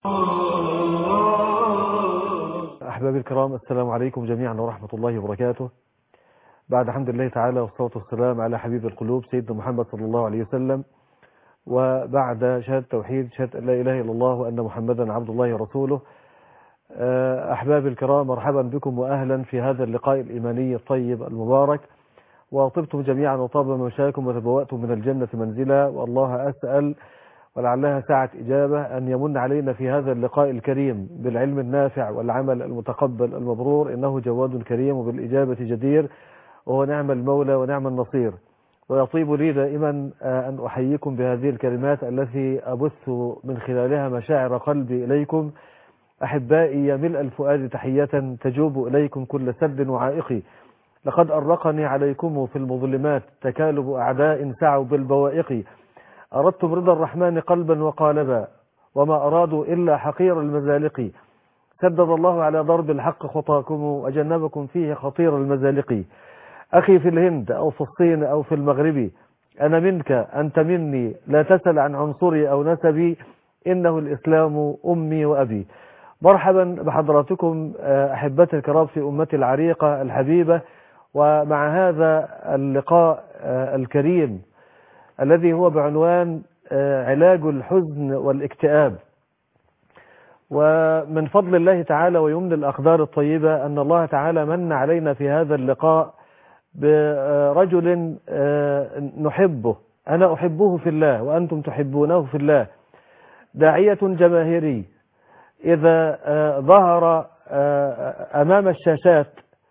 أحبابي الكرام السلام عليكم جميعا ورحمة الله وبركاته بعد حمد الله تعالى والصلاة والسلام على حبيب القلوب سيدنا محمد صلى الله عليه وسلم وبعد شهادة توحيد شهادة أن لا إله إلا الله وأن محمدا عبد الله ورسوله أحبابي الكرام مرحبا بكم وأهلا في هذا اللقاء الإيماني الطيب المبارك وطبتم جميعا وطاب مشاكم وتبوأتم من الجنة منزلا والله أسأل ولعلها ساعة إجابة أن يمن علينا في هذا اللقاء الكريم بالعلم النافع والعمل المتقبل المبرور إنه جواد كريم وبالإجابة جدير وهو نعم المولى ونعم النصير ويطيب لي دائما أن أحييكم بهذه الكلمات التي أبث من خلالها مشاعر قلبي إليكم أحبائي يا ملء الفؤاد تحية تجوب إليكم كل سد وعائقي لقد أرقني عليكم في المظلمات تكالب أعداء سعوا بالبوائق أردتم رضا الرحمن قلبا وقالبا وما أرادوا إلا حقير المزالق سدد الله على ضرب الحق خطاكم وأجنبكم فيه خطير المزالق أخي في الهند أو في الصين أو في المغرب أنا منك أنت مني لا تسل عن عنصري أو نسبي إنه الإسلام أمي وأبي مرحبا بحضراتكم أحبتي الكرام في أمتي العريقة الحبيبة ومع هذا اللقاء الكريم الذي هو بعنوان علاج الحزن والاكتئاب ومن فضل الله تعالى ويمن الأقدار الطيبة أن الله تعالى من علينا في هذا اللقاء برجل نحبه أنا أحبه في الله وأنتم تحبونه في الله داعية جماهيري إذا ظهر أمام الشاشات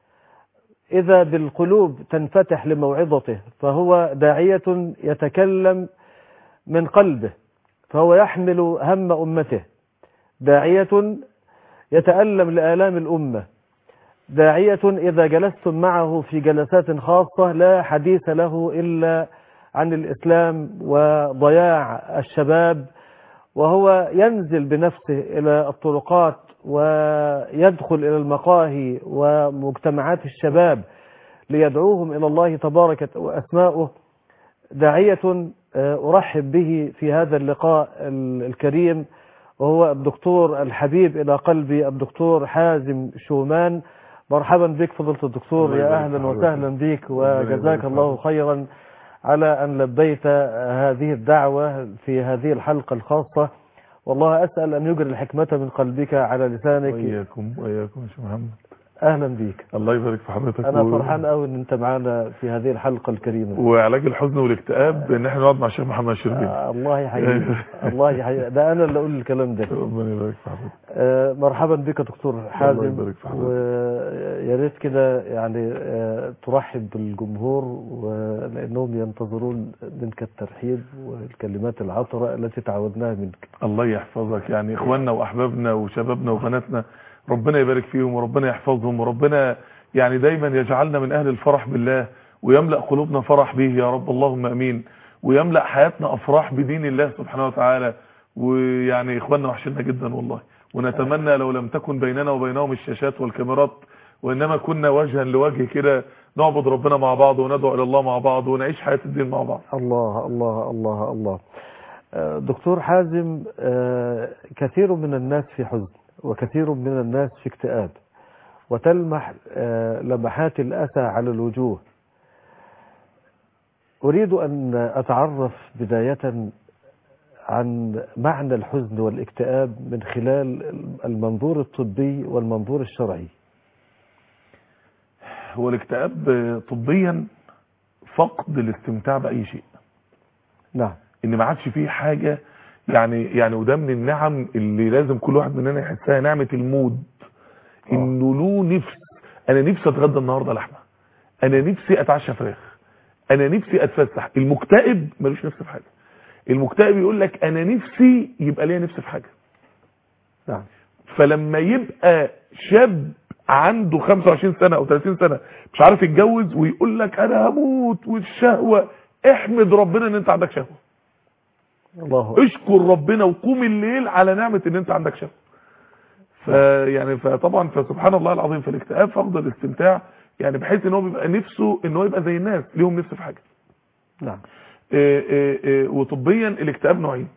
إذا بالقلوب تنفتح لموعظته فهو داعية يتكلم من قلبه فهو يحمل هم أمته داعية يتألم لآلام الأمة داعية إذا جلستم معه في جلسات خاصة لا حديث له إلا عن الإسلام وضياع الشباب وهو ينزل بنفسه إلى الطرقات ويدخل إلى المقاهي ومجتمعات الشباب ليدعوهم إلى الله تبارك وأسماؤه داعية أرحب به في هذا اللقاء الكريم وهو الدكتور الحبيب إلى قلبي الدكتور حازم شومان مرحبا بك فضلة الدكتور يا أهلا وسهلا بك وجزاك الله خيرا على أن لبيت هذه الدعوة في هذه الحلقة الخاصة والله أسأل أن يجري الحكمة من قلبك على لسانك وإياكم وإياكم يا شيخ محمد أهلا بيك الله يبارك في حضرتك أنا فرحان قوي أن أنت معانا في هذه الحلقة الكريمة وعلاج الحزن والاكتئاب إن احنا نقعد مع الشيخ محمد شربين آه الله يحييك الله يحييك ده أنا اللي أقول الكلام ده ربنا يبارك في حضرتك آه مرحبا بك يا دكتور حازم الله يبارك في حضرتك ويا ريت كده يعني آه ترحب بالجمهور ولأنهم ينتظرون منك الترحيب والكلمات العطرة التي تعودناها منك الله يحفظك يعني إخواننا وأحبابنا وشبابنا وبناتنا ربنا يبارك فيهم وربنا يحفظهم وربنا يعني دايما يجعلنا من أهل الفرح بالله ويملأ قلوبنا فرح به يا رب اللهم أمين ويملأ حياتنا أفراح بدين الله سبحانه وتعالى ويعني إخواننا وحشنا جدا والله ونتمنى لو لم تكن بيننا وبينهم الشاشات والكاميرات وإنما كنا وجها لوجه كده نعبد ربنا مع بعض وندعو إلى الله مع بعض ونعيش حياة الدين مع بعض الله الله الله الله دكتور حازم كثير من الناس في حزن وكثير من الناس في اكتئاب وتلمح لمحات الأسى على الوجوه أريد أن أتعرف بداية عن معنى الحزن والاكتئاب من خلال المنظور الطبي والمنظور الشرعي هو الاكتئاب طبيا فقد الاستمتاع بأي شيء نعم ان ما عادش فيه حاجة يعني يعني وده من النعم اللي لازم كل واحد مننا يحسها نعمة المود انه له نفس انا نفسي اتغدى النهارده لحمه انا نفسي اتعشى فراخ انا نفسي اتفسح المكتئب ملوش نفس في حاجه المكتئب يقول لك انا نفسي يبقى ليا نفس في حاجه نعم فلما يبقى شاب عنده 25 سنه او 30 سنه مش عارف يتجوز ويقول لك انا هموت والشهوه احمد ربنا ان انت عندك شهوه الله اشكر ربنا وقوم الليل على نعمه ان انت عندك شهوه فيعني فطبعا فسبحان الله العظيم في الاكتئاب فقد الاستمتاع يعني بحيث ان هو بيبقى نفسه ان هو يبقى زي الناس ليهم نفس في حاجه نعم إيه إيه إيه وطبيا الاكتئاب نوعين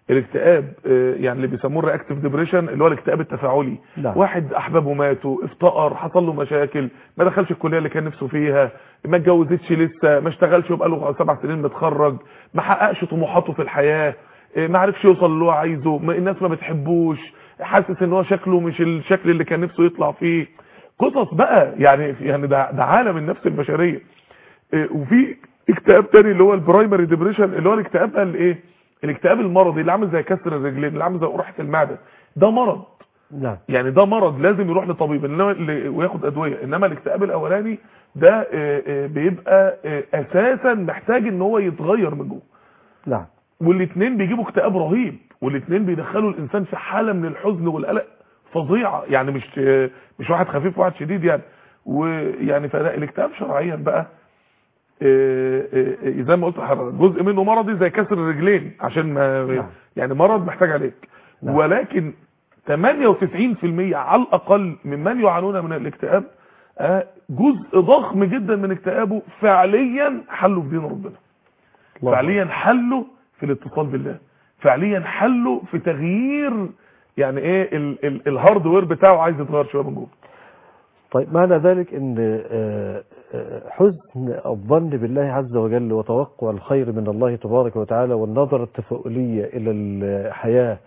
الاكتئاب آه، يعني اللي بيسموه الرياكتيف ديبريشن اللي هو الاكتئاب التفاعلي نعم. واحد احبابه ماتوا افتقر حصل له مشاكل ما دخلش الكليه اللي كان نفسه فيها ما اتجوزتش لسه ما اشتغلش وبقى له سبع سنين متخرج ما حققش طموحاته في الحياه آه، ما عرفش يوصل اللي هو عايزه ما الناس ما بتحبوش حاسس ان هو شكله مش الشكل اللي كان نفسه يطلع فيه قصص بقى يعني يعني ده, ده عالم النفس البشريه إيه، وفي اكتئاب تاني اللي هو البرايمري ديبريشن اللي هو الاكتئاب بقى اللي ايه الاكتئاب المرضي اللي عامل زي كسر الرجلين اللي عامل زي قرحه المعده ده مرض نعم يعني ده مرض لازم يروح لطبيب انما اللي- وياخد ادويه انما الاكتئاب الاولاني ده آه، آه، بيبقى آه، اساسا محتاج ان هو يتغير من جوه نعم والاثنين بيجيبوا اكتئاب رهيب والاثنين بيدخلوا الانسان في حاله من الحزن والقلق فظيعه يعني مش مش واحد خفيف وواحد شديد يعني ويعني فده الاكتئاب شرعيا بقى آه، آه، آه، زي ما قلت لحضرتك جزء منه مرضي زي كسر الرجلين عشان ما نعم. يعني مرض محتاج عليك نعم. ولكن 98% على الاقل ممن يعانون من الاكتئاب آه، جزء ضخم جدا من اكتئابه فعليا حله في دين ربنا الله فعليا حله في الاتصال بالله فعليا حله في تغيير يعني ايه ال- ال- الهاردوير بتاعه عايز يتغير شويه من جوه طيب معنى ذلك ان آه، آه، حسن الظن بالله عز وجل وتوقع الخير من الله تبارك وتعالى والنظرة التفاؤلية إلى الحياة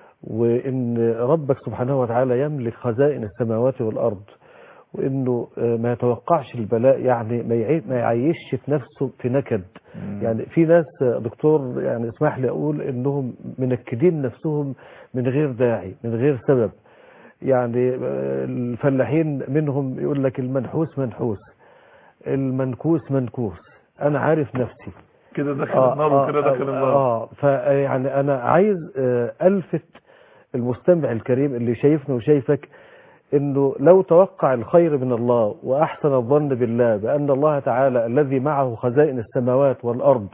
وإن ربك سبحانه وتعالى يملك خزائن السماوات والأرض وإنه آه، ما يتوقعش البلاء يعني ما يعي- ما يعيش نفسه في نكد يعني في ناس آه، دكتور يعني اسمح لي أقول إنهم منكدين نفسهم من غير داعي من غير سبب يعني آه، الفلاحين منهم يقول لك المنحوس منحوس المنكوس منكوس انا عارف نفسي كده داخل النار وكده داخل النار اه فيعني انا عايز آه، الفت المستمع الكريم اللي شايفني وشايفك انه لو توقع الخير من الله واحسن الظن بالله بان الله تعالى الذي معه خزائن السماوات والارض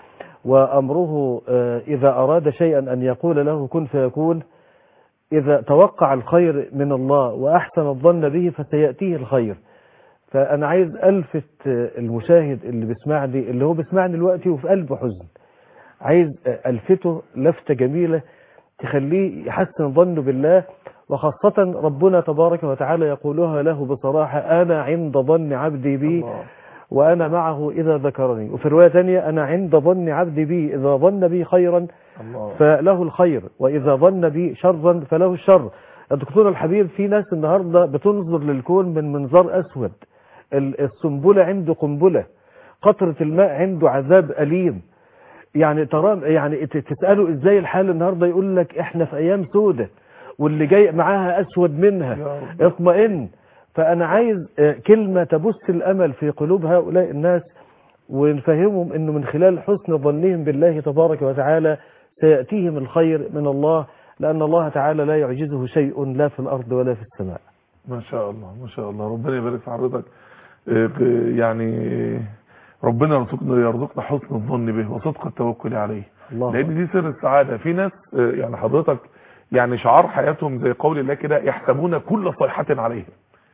وامره آه، اذا اراد شيئا ان يقول له كن فيكون إذا توقع الخير من الله وأحسن الظن به فسيأتيه الخير فأنا عايز ألفت المشاهد اللي بيسمعني اللي هو بيسمعني دلوقتي وفي قلبه حزن عايز ألفته لفتة جميلة تخليه يحسن ظنه بالله وخاصة ربنا تبارك وتعالى يقولها له بصراحة أنا عند ظن عبدي بي الله. وأنا معه إذا ذكرني وفي رواية ثانية أنا عند ظن عبدي بي إذا ظن بي خيرا الله فله الخير وإذا ظن بي شرا فله الشر الدكتور الحبيب في ناس النهاردة بتنظر للكون من منظار أسود ال- السنبلة عنده قنبلة قطرة الماء عنده عذاب أليم يعني ترى يعني ت- تسأله إزاي الحال النهاردة يقول لك إحنا في أيام سودة واللي جاي معاها أسود منها يا رب. اطمئن فأنا عايز آه، كلمة تبث الأمل في قلوب هؤلاء الناس ونفهمهم أنه من خلال حسن ظنهم بالله تبارك وتعالى سيأتيهم الخير من الله لأن الله تعالى لا يعجزه شيء لا في الأرض ولا في السماء ما شاء الله ما شاء الله ربنا يبارك في حضرتك آه، يعني ربنا يرزقنا يرزقنا حسن الظن به وصدق التوكل عليه الله لان دي سر السعاده في ناس آه، يعني حضرتك يعني شعار حياتهم زي قول الله كده يحسبون كل صيحه عليهم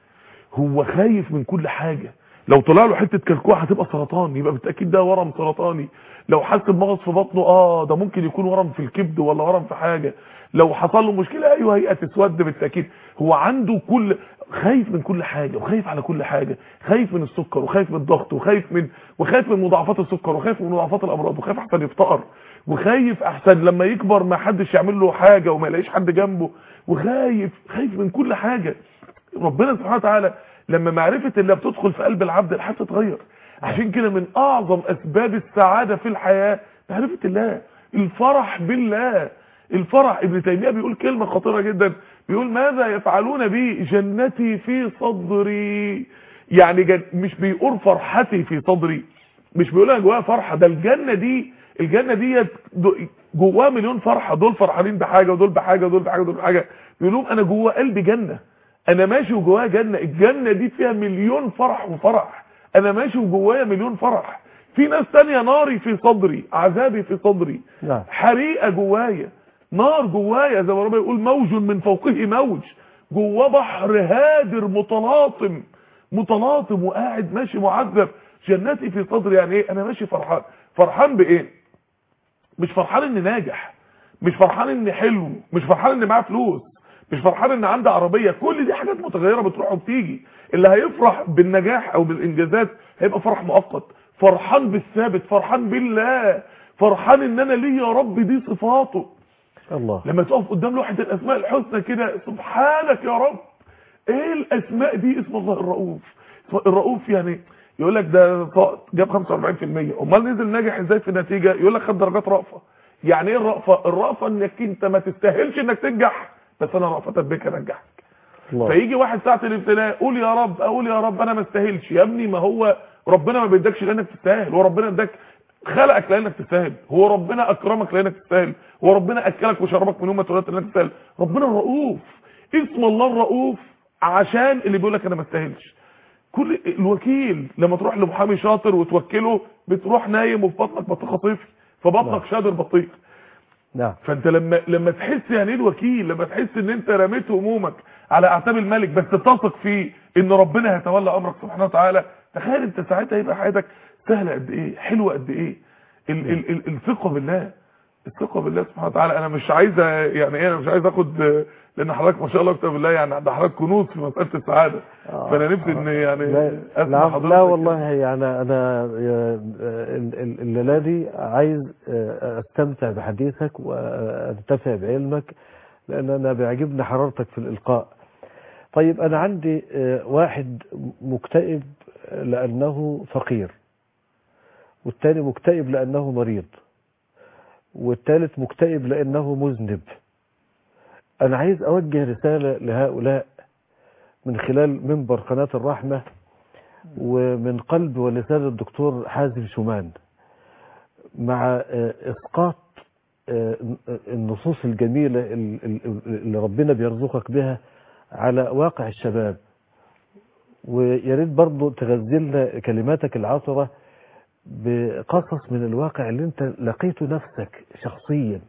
هو خايف من كل حاجه لو طلع له حته كلكوعه هتبقى سرطان يبقى بالتاكيد ده ورم سرطاني لو حس بمغص في بطنه اه ده ممكن يكون ورم في الكبد ولا ورم في حاجه لو حصل له مشكله ايوه هي هتسود بالتاكيد هو عنده كل خايف من كل حاجه وخايف على كل حاجه خايف من السكر وخايف من الضغط وخايف من وخايف من مضاعفات السكر وخايف من مضاعفات الامراض وخايف احسن يفتقر وخايف احسن لما يكبر ما حدش يعمل له حاجه وما يلاقيش حد جنبه وخايف خايف من كل حاجه ربنا سبحانه وتعالى لما معرفة الله بتدخل في قلب العبد الحياة تتغير عشان كده من اعظم اسباب السعادة في الحياة معرفة الله الفرح بالله الفرح ابن تيمية بيقول كلمة خطيرة جدا بيقول ماذا يفعلون بي جنتي في صدري يعني جن مش بيقول فرحتي في صدري مش بيقول انا جوايا فرحة ده الجنة دي الجنة دي جواها مليون فرحة دول فرحانين بحاجة ودول بحاجة ودول بحاجة ودول بحاجة بيقولوا انا جوا قلبي جنة انا ماشي وجوايا جنة الجنة دي فيها مليون فرح وفرح انا ماشي وجوايا مليون فرح في ناس تانية ناري في صدري عذابي في صدري نعم حريقة جوايا نار جوايا زي ما ربنا يقول موج من فوقه موج جواه بحر هادر متلاطم متلاطم وقاعد ماشي معذب جنتي في صدري يعني ايه انا ماشي فرحان فرحان بايه مش فرحان اني ناجح مش فرحان ان حلو مش فرحان ان معاه فلوس مش فرحان ان عنده عربيه كل دي حاجات متغيره بتروح وبتيجي اللي هيفرح بالنجاح او بالانجازات هيبقى فرح مؤقت فرحان بالثابت فرحان بالله فرحان ان انا ليه يا رب دي صفاته الله لما تقف قدام لوحه الاسماء الحسنى كده سبحانك يا رب ايه الاسماء دي اسم الله الرؤوف الرؤوف يعني يقول لك ده ط- جاب 45% امال نزل ناجح ازاي في النتيجه يقول لك خد درجات رأفه يعني ايه الرأفه الرأفه انك انت ما تستاهلش انك تنجح بس انا رأفة بك انجحك الله فيجي واحد ساعه الابتلاء قول يا رب اقول يا رب انا ما استاهلش يا ابني ما هو ربنا ما بيدكش لانك تستاهل هو ربنا اداك خلقك لانك تستاهل هو ربنا اكرمك لانك تستاهل هو ربنا اكلك وشربك من يوم ما اتولدت لانك تستاهل ربنا الرؤوف اسم الله الرؤوف عشان اللي بيقول لك انا ما استاهلش كل الوكيل لما تروح لمحامي شاطر وتوكله بتروح نايم وفي بطنك بطيخه طفل فبطنك شادر بطيخ نعم فانت لما لما تحس يعني ايه الوكيل لما تحس ان انت رميت همومك على اعتاب الملك بس تثق فيه ان ربنا هيتولى امرك سبحانه وتعالى تخيل انت ساعتها يبقى حياتك سهله قد ايه حلوه قد ايه ال ال ال الثقه بالله الثقه بالله سبحانه وتعالى انا مش عايز يعني ايه انا مش عايز اخد لان حضرتك ما شاء الله كتاب الله يعني عند حضرتك كنوز في مساله السعاده آه. فانا نفسي ان يعني لا, اسمع لا, حضرتك لا والله يعني انا آه، ال- ال- الليله دي عايز آه، استمتع بحديثك وانتفع بعلمك لان انا بيعجبني حرارتك في الالقاء طيب انا عندي آه، واحد مكتئب لانه فقير والتاني مكتئب لانه مريض والثالث مكتئب لانه مذنب انا عايز اوجه رساله لهؤلاء من خلال منبر قناه الرحمه ومن قلب ولسان الدكتور حازم شومان مع آه، اسقاط آه، النصوص الجميله ال- ال- اللي ربنا بيرزقك بها على واقع الشباب ويا ريت برضه تغزلنا كلماتك العطره بقصص من الواقع اللي انت لقيته نفسك شخصيا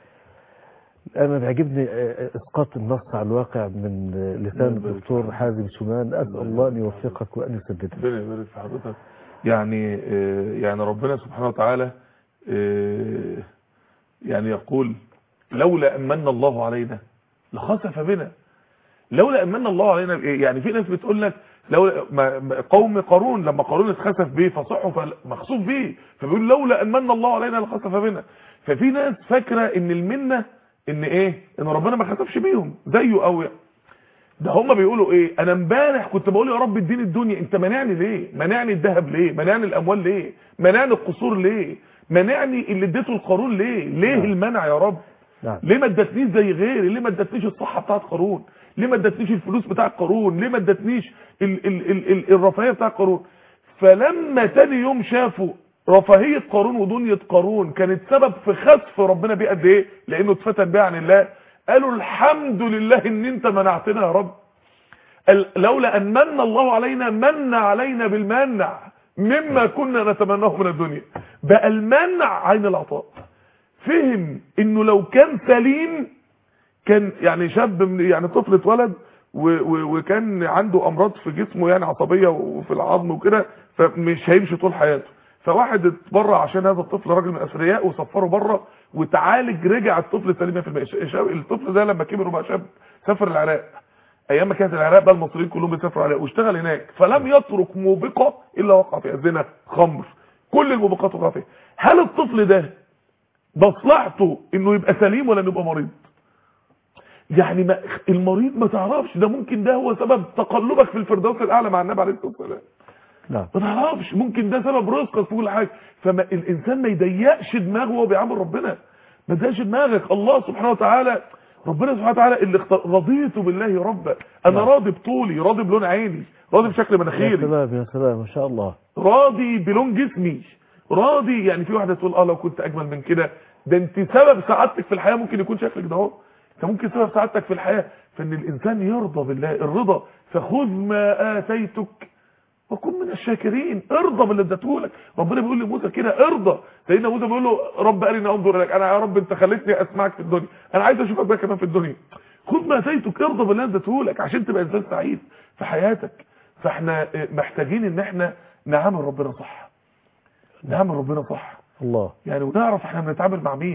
انا بيعجبني آه، اسقاط النص على الواقع من آه، لسان الله يبارك الدكتور فيك. حازم شومان اسال الله ان يوفقك وان يسددك ربنا يبارك في حضرتك يعني آه، يعني ربنا سبحانه وتعالى آه، يعني يقول لولا أمن الله علينا لخسف بنا لولا أمن الله علينا بإيه؟ يعني في ناس بتقول لك لولا ما- ما- قوم قارون لما قارون اتخسف بيه فصحوا فمخسوف بيه فبيقول لولا أمن الله علينا لخسف بنا ففي ناس فاكرة ان المنة ان ايه ان ربنا ما خسفش بيهم زيه قوي ده هم بيقولوا ايه انا امبارح كنت بقول يا رب اديني الدنيا انت مانعني ليه مانعني الذهب ليه مانعني الاموال ليه مانعني القصور ليه مانعني اللي اديته القارون ليه ليه نعم. المنع يا رب نعم ليه ما ادتنيش زي غيري ليه ما ادتنيش الصحه بتاعت قارون ليه ما ادتنيش الفلوس بتاعت قارون ليه ما ادتنيش ال ال ال ال الرفاهيه بتاعت قارون فلما تاني يوم شافوا رفاهيه قارون ودنيا قارون كانت سبب في خسف ربنا بيه قد ايه لانه اتفتن بيه عن الله قالوا الحمد لله ان انت منعتنا يا رب ال- لولا ان من الله علينا من علينا بالمنع مما كنا نتمناه من الدنيا بقى المنع عين العطاء فهم انه لو كان سليم كان يعني شاب من يعني طفل اتولد و- و- وكان عنده امراض في جسمه يعني عصبيه وفي العظم وكده فمش هيمشي طول حياته فواحد اتبرع عشان هذا الطفل راجل من الاثرياء وسفره بره وتعالج رجع الطفل سليم 100% الش- الطفل ده لما كبر وبقى شاب سافر العراق ايام ما كانت العراق بقى المصريين كلهم بيسافروا العراق واشتغل هناك فلم يترك موبقه الا وقع فيها زنا خمر كل الموبقات وقع فيها هل الطفل ده مصلحته انه يبقى سليم ولا انه يبقى مريض يعني ما المريض ما تعرفش ده ممكن ده هو سبب تقلبك في الفردوس الاعلى مع النبي عليه الصلاه والسلام نعم ما تعرفش ممكن ده سبب رزقك في كل حاجه فالانسان ما يضيقش دماغه وهو بيعامل ربنا ما تضيقش دماغك الله سبحانه وتعالى ربنا سبحانه وتعالى اللي اختار رضيت بالله ربا انا نعم. راضي بطولي راضي بلون عيني راضي بشكل يا مناخيري سلام يا سلام ما شاء الله راضي بلون جسمي راضي يعني في واحده تقول اه لو كنت اجمل من كده ده انت سبب سعادتك في الحياه ممكن يكون شكلك ده اهو انت ممكن سبب سعادتك في الحياه فان الانسان يرضى بالله الرضا فخذ ما اتيتك وكن من الشاكرين ارضى باللي اديتهولك ربنا بيقول لموسى كده ارضى سيدنا موسى بيقول له رب ارني انظر اليك انا يا رب انت خليتني اسمعك في الدنيا انا عايز اشوفك بقى كمان في الدنيا خذ ما اتيتك ارضى باللي أنا اديتهولك عشان تبقى انسان سعيد في حياتك فاحنا محتاجين ان احنا نعامل ربنا صح نعامل ربنا صح الله يعني ونعرف احنا بنتعامل مع مين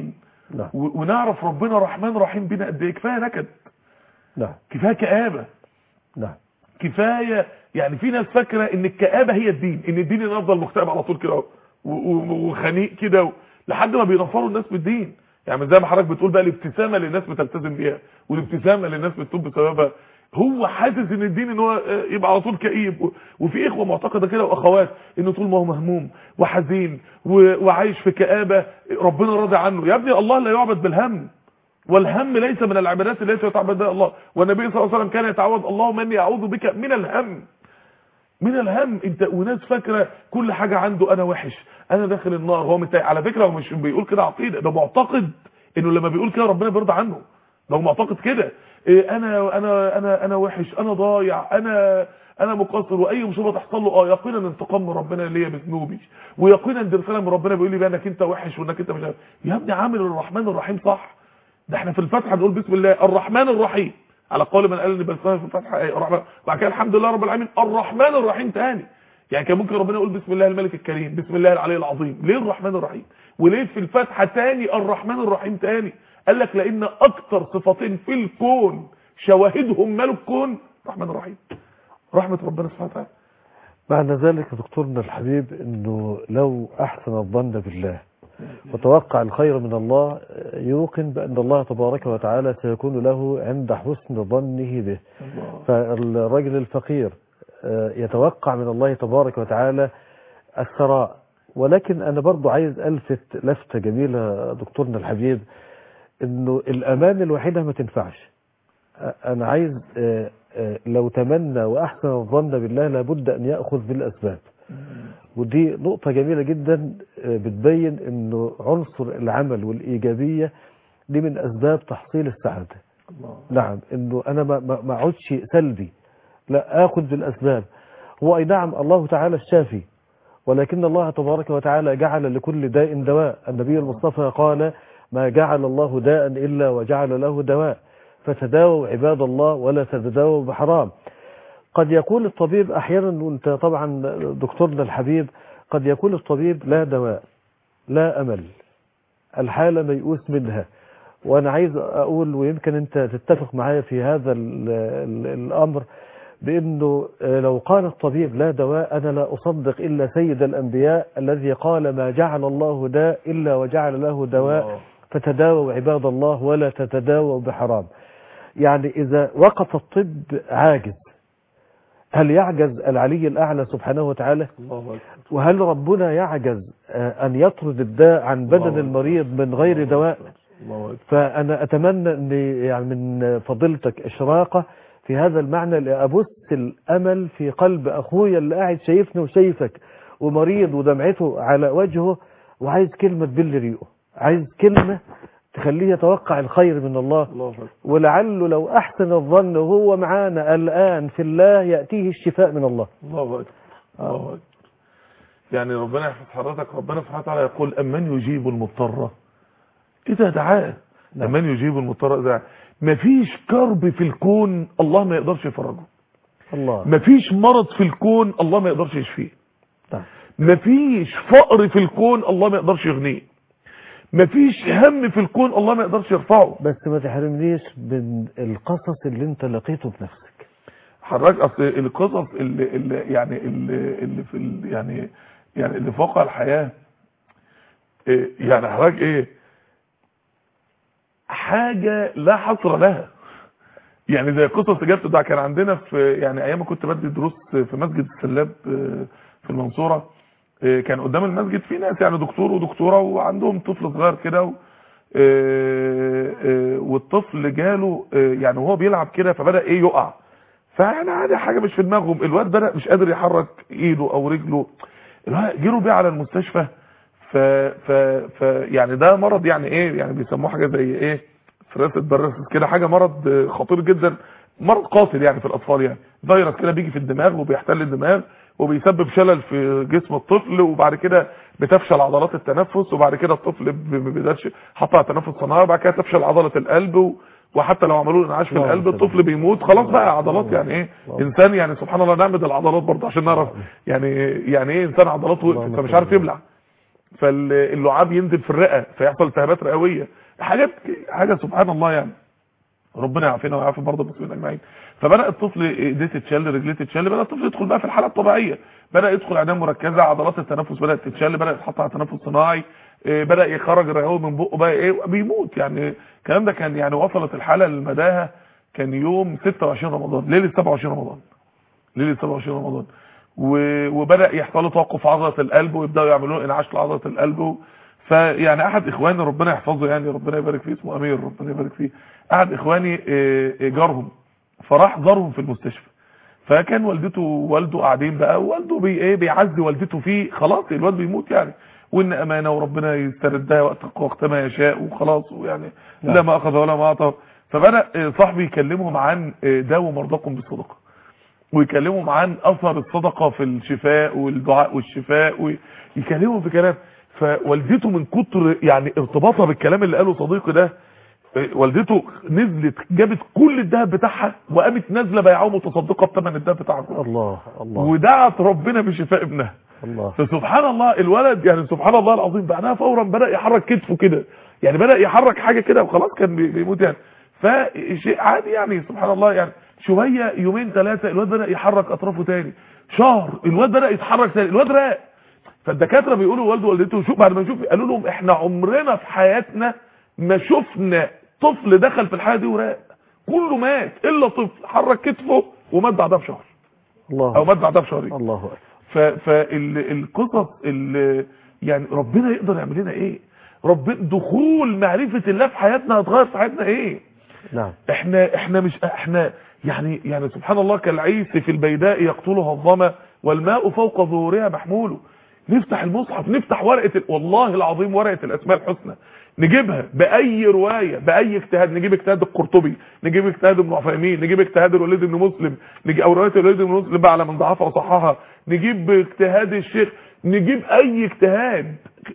نعم و- ونعرف ربنا رحمن رحيم بينا قد ايه كفايه نكد نعم كفايه كآبه نعم كفايه يعني في ناس فاكره ان الكآبه هي الدين ان الدين ان افضل مكتئب على طول كده و- و- وخنيق كده و- لحد ما بينفروا الناس بالدين يعني زي ما حضرتك بتقول بقى الابتسامه اللي الناس بتلتزم بيها والابتسامه اللي الناس بتتوب بسببها هو حاسس ان الدين ان هو آه، يبقى على طول كئيب و- وفي اخوه معتقده كده واخوات انه طول ما هو مهموم وحزين و- وعايش في كآبه ربنا راضي عنه يا ابني الله لا يعبد بالهم والهم ليس من العبادات التي يتعبد بها الله والنبي صلى الله عليه وسلم كان يتعوذ اللهم اني اعوذ بك من الهم من الهم انت وناس فاكره كل حاجه عنده انا وحش انا داخل النار هو متضايق على فكره هو مش بيقول كده عقيده ده معتقد انه لما بيقول كده ربنا بيرضى عنه ده هو معتقد كده إيه انا انا انا انا وحش انا ضايع انا انا مقصر واي مصيبه تحصل له اه يقينا انتقام من ربنا ليا بذنوبي ويقينا دي رساله من ربنا بيقول لي بقى انك انت وحش وانك انت مش عارف. يا ابني عامل الرحمن الرحيم صح ده احنا في الفاتحه بنقول بسم الله الرحمن الرحيم على قول من قال ان بلسانه في الفاتحه ايه الرحمن وبعد كده الحمد لله رب العالمين الرحمن الرحيم تاني يعني كان ممكن ربنا يقول بسم الله الملك الكريم بسم الله العلي العظيم ليه الرحمن الرحيم وليه في الفاتحه تاني الرحمن الرحيم تاني قال لك لان اكتر صفتين في الكون شواهدهم مالوا الكون الرحمن الرحيم رحمه ربنا سبحانه وتعالى معنى ذلك يا دكتورنا الحبيب انه لو احسن الظن بالله وتوقع الخير من الله يوقن بان الله تبارك وتعالى سيكون له عند حسن ظنه به فالرجل الفقير آه، يتوقع من الله تبارك وتعالى الثراء ولكن انا برضو عايز الفت لفتة جميلة دكتورنا الحبيب انه الامان الوحيدة ما تنفعش آه، انا عايز آه، آه، لو تمنى واحسن الظن بالله لابد ان ياخذ بالاسباب ودي نقطة جميلة جدا آه، بتبين انه عنصر العمل والايجابية دي من اسباب تحصيل السعادة الله نعم انه انا ما ما ما اقعدش سلبي لا اخذ بالاسباب هو اي نعم الله تعالى الشافي ولكن الله تبارك وتعالى جعل لكل داء دواء النبي المصطفى قال ما جعل الله داء الا وجعل له دواء فتداووا عباد الله ولا تتداووا بحرام قد يقول الطبيب احيانا وانت طبعا دكتورنا الحبيب قد يقول الطبيب لا دواء لا امل الحاله ميؤوس منها وانا عايز اقول ويمكن انت تتفق معايا في هذا ال ال الامر بانه آه، لو قال الطبيب لا دواء انا لا اصدق الا سيد الانبياء الذي قال ما جعل الله داء الا وجعل له دواء الله. فتداووا عباد الله ولا تتداووا بحرام يعني اذا وقف الطب عاجز هل يعجز العلي الاعلى سبحانه وتعالى الله اكبر وهل ربنا يعجز آه، ان يطرد الداء عن بدن الله المريض من غير دواء الله اكبر فأنا أتمنى أن يعني من فضيلتك إشراقة في هذا المعنى لأبث الأمل في قلب أخويا اللي قاعد شايفني وشايفك ومريض ودمعته على وجهه وعايز كلمة تبل ريقه عايز كلمة تخليه يتوقع الخير من الله الله اكبر ولعله لو أحسن الظن وهو معانا الآن في الله يأتيه الشفاء من الله الله اكبر الله اكبر يعني ربنا يحفظ حضرتك ربنا سبحانه وتعالى يقول امن يجيب المضطر اذا دعاه نعم. امن يجيب المضطر اذا دعاه مفيش كرب في الكون الله ما يقدرش يفرجه الله مفيش مرض في الكون الله ما يقدرش يشفيه نعم. مفيش فقر في الكون الله ما يقدرش يغنيه مفيش هم في الكون الله ما يقدرش يرفعه بس ما تحرمنيش من القصص اللي انت لقيته بنفسك حضرتك اصل القصص اللي, اللي يعني اللي, اللي في ال يعني يعني اللي في واقع الحياه إيه يعني حضرتك ايه حاجه لا حصر لها يعني زي قصص اجابه ده كان عندنا في يعني ايام ما كنت بدي دروس في مسجد السلاب آه، في المنصوره آه، كان قدام المسجد في ناس يعني دكتور ودكتوره وعندهم طفل صغير كده و- آه، آه، والطفل جاله آه، يعني وهو بيلعب كده فبدا ايه يقع فيعني عادي حاجه مش في دماغهم الواد بدا مش قادر يحرك ايده او رجله الواد جروا بيه على المستشفى ف ف ف يعني ده مرض يعني ايه يعني بيسموه حاجه زي ايه فراسه براسس كده حاجه مرض آه، خطير جدا مرض قاتل يعني في الاطفال يعني فيروس كده بيجي في الدماغ وبيحتل الدماغ وبيسبب شلل في جسم الطفل وبعد كده بتفشل عضلات التنفس وبعد كده الطفل ب- ما بيقدرش حط على تنفس صناعي وبعد كده تفشل عضله القلب و... وحتى لو عملوا له انعاش في الله القلب يسلمك. الطفل بيموت خلاص بقى عضلات الله. يعني ايه الله. انسان يعني سبحان الله نعمد العضلات برضه عشان نعرف يعني يعني ايه انسان عضلاته وقفت اللهم فمش صل عارف على يبلع فاللعاب ينزل في الرئه فيحصل التهابات رئويه حاجات حاجه سبحان الله يعني ربنا يعافينا ويعافي برضه المسلمين اجمعين فبدا الطفل ايديه تتشل رجليه تتشل بدا الطفل يدخل بقى في الحاله الطبيعيه بدا يدخل عنايه مركزه عضلات التنفس بدات تتشل بدا يتحط على تنفس صناعي إيه، بدا يخرج الرئوي من بقه بقى ايه بيموت يعني الكلام ده كان يعني وصلت الحاله لمداها كان يوم 26 رمضان ليله 27 رمضان ليله 27 رمضان و- وبدا يحصل له توقف عضله القلب ويبداوا يعملوا له انعاش لعضله القلب و- فيعني احد اخواني ربنا يحفظه يعني ربنا يبارك فيه اسمه امير ربنا يبارك فيه احد اخواني إيه، إيه، جارهم فراح زارهم في المستشفى فكان والدته ووالده قاعدين بقى ووالده بي ايه بيعزي والدته فيه خلاص الواد بيموت يعني وان امانه وربنا يستردها وقت وقت ما يشاء وخلاص ويعني نعم. لا ما اخذ ولا ما اعطى فبدا آه، صاحبي يكلمهم عن آه، داووا مرضاكم بالصدقه ويكلمهم عن اثر الصدقه في الشفاء والدعاء والشفاء ويكلمهم في كلام فوالدته من كتر يعني ارتباطها بالكلام اللي قاله صديقي ده آه، والدته نزلت جابت كل الذهب بتاعها وقامت نازله بيعاه متصدقه بثمن الذهب بتاعها كله. الله الله ودعت ربنا بشفاء ابنها الله فسبحان الله الولد يعني سبحان الله العظيم بعدها فورا بدا يحرك كتفه كده يعني بدا يحرك حاجه كده وخلاص كان بي- بيموت يعني فشيء عادي يعني سبحان الله يعني شويه يومين ثلاثه الواد بدا يحرك اطرافه تاني شهر الواد بدا يتحرك تاني الواد راق فالدكاتره بيقولوا والده ووالدته شوف بعد ما نشوف قالوا لهم احنا عمرنا في حياتنا ما شفنا طفل دخل في الحاله دي وراق كله مات الا طفل حرك كتفه ومات بعدها بشهر او الله مات بعدها بشهرين الله أكبر فالقصص اللي يعني ربنا يقدر يعمل لنا ايه رب دخول معرفة الله في حياتنا هتغير في حياتنا ايه نعم احنا احنا مش احنا يعني يعني سبحان الله كالعيس في البيداء يقتلها الظما والماء فوق ظهورها محمول نفتح المصحف نفتح ورقة ال- والله العظيم ورقة الاسماء الحسنى نجيبها باي رواية باي اجتهاد نجيب اجتهاد القرطبي نجيب اجتهاد ابن عثيمين نجيب اجتهاد الوليد بن مسلم نجيب او رواية الوليد بن مسلم بقى على من ضعفها وصححها نجيب اجتهاد الشيخ نجيب اي اجتهاد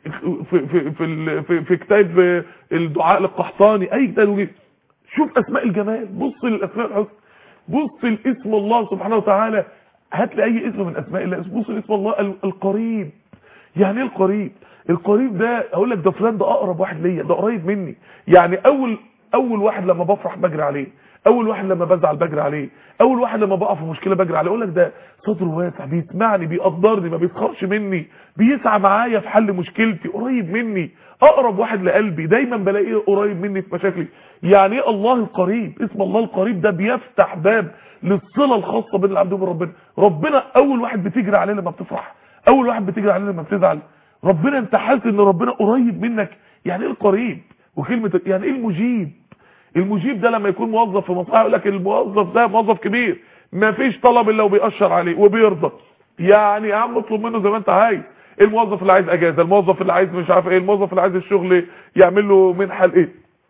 في في في ال- في, في كتاب الدعاء للقحطاني اي كتاب نجيب شوف اسماء الجمال بص للاسماء الحسنى بص لاسم الله سبحانه وتعالى هات لي اي اسم من اسماء الله بص لاسم الله ال- القريب يعني ايه القريب القريب ده اقول لك ده فلان ده اقرب واحد ليا ده قريب مني يعني اول اول واحد لما بفرح بجري عليه اول واحد لما بزعل بجري عليه اول واحد لما بقع في مشكله بجري عليه اقول لك ده صدره واسع بيسمعني بيقدرني ما بيسخرش مني بيسعى معايا في حل مشكلتي قريب مني اقرب واحد لقلبي دايما بلاقيه قريب مني في مشاكلي يعني ايه الله القريب اسم الله القريب ده بيفتح باب للصله الخاصه بين العبد وبين ربنا ربنا اول واحد بتجري عليه لما بتفرح اول واحد بتجري عليه لما بتزعل ربنا انت حاسس ان ربنا قريب منك يعني ايه القريب وكلمه يعني ايه المجيب المجيب ده لما يكون موظف في مصلحه يقول لك الموظف ده موظف كبير ما فيش طلب الا وبيأشر عليه وبيرضى يعني يا عم اطلب منه زي ما انت عايز الموظف اللي عايز اجازه الموظف اللي عايز مش عارف ايه الموظف اللي عايز الشغل يعمل له منحه لايه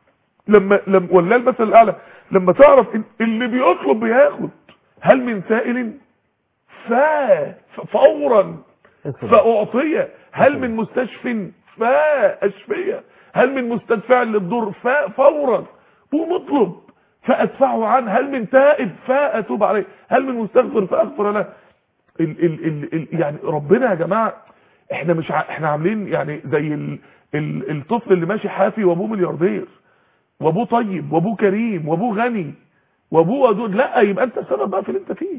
لما لما ولا المثل الاعلى لما تعرف إن اللي بيطلب بياخد هل من سائل فا فورا فاعطيه هل من مستشف فاشفيه هل من مستدفع للضر فورا ومطلب فادفعه عنه هل من تائب فاتوب عليه هل من مستغفر فاغفر له ال ال ال ال يعني ربنا يا جماعه احنا مش ع... احنا عاملين يعني زي ال ال الطفل اللي ماشي حافي وابوه ملياردير وابوه طيب وابوه كريم وابوه غني وابوه ودود لا يبقى انت السبب بقى في اللي انت فيه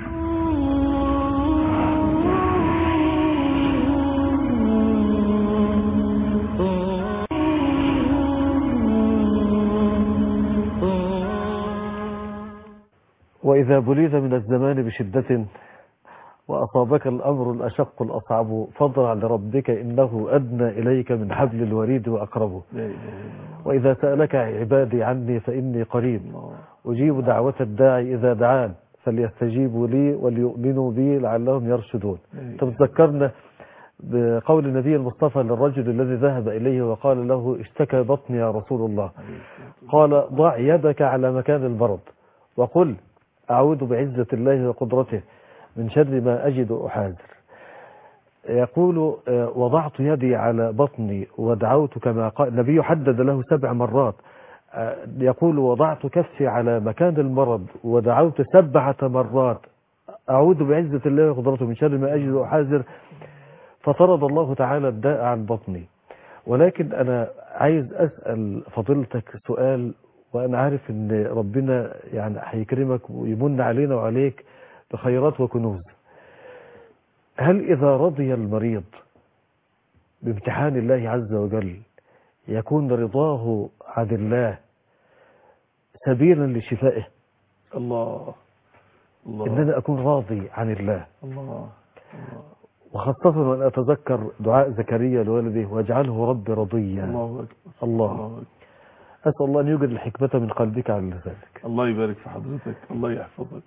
وإذا بليت من الزمان بشدة وأصابك الأمر الأشق الأصعب فاضرع لربك إنه أدنى إليك من حبل الوريد وأقربه وإذا سألك عبادي عني فإني قريب أجيب دعوة الداعي إذا دعان فليستجيبوا لي وليؤمنوا بي لعلهم يرشدون تذكرنا بقول النبي المصطفى للرجل الذي ذهب إليه وقال له اشتكى بطني يا رسول الله قال ضع يدك على مكان المرض وقل أعوذ بعزة الله وقدرته من شر ما أجد أحاذر يقول آه، وضعت يدي على بطني ودعوت كما قال النبي حدد له سبع مرات آه، يقول وضعت كفي على مكان المرض ودعوت سبعة مرات أعوذ بعزة الله وقدرته من شر ما أجد أحاذر فطرد الله تعالى الداء عن بطني ولكن أنا عايز أسأل فضيلتك سؤال وأنا عارف إن ربنا يعني هيكرمك ويمن علينا وعليك بخيرات وكنوز هل إذا رضي المريض بامتحان الله عز وجل يكون رضاه عن الله سبيلا لشفائه الله الله إن أنا أكون راضي عن الله الله الله وخاصة وأن أتذكر دعاء زكريا لوالده واجعله ربي رضيا الله أكبر الله الله أكبر أسأل الله أن يوجد الحكمة من قلبك على لسانك الله يبارك في حضرتك الله يحفظك